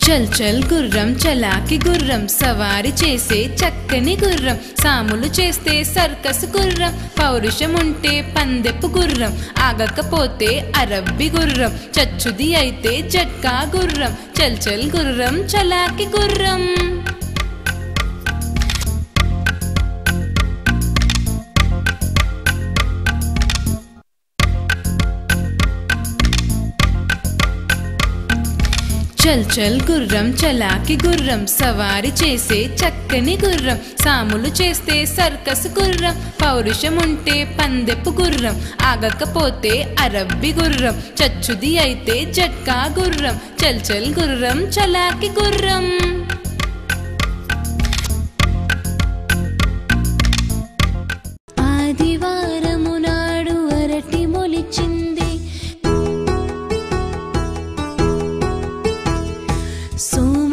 చల్ చల్ గుర్రం చలాకి గుర్రం సవారి చేసే చక్కని గుర్రం సాములు చేస్తే సర్కస్ గుర్రం పౌరుషం ఉంటే పందెపు గుర్రం ఆగకపోతే అరబ్బి గుర్రం చచ్చుది అయితే జట్కా గుర్రం చల్ చల్ గుర్రం చలాకి గుర్రం చల్ చల్ గుర్రం చలాకి గుర్రం సవారి చేసే చక్కని గుర్రం సాములు చేస్తే సర్కస్ గుర్రం పౌరుషం ఉంటే పందెపు గుర్రం ఆగకపోతే అరబ్బి గుర్రం చచ్చుది అయితే జట్కా గుర్రం చల్ చల్ గుర్రం చలాకి గుర్రం ఆదివారము నాడు అరటి మొలిచింది సోమ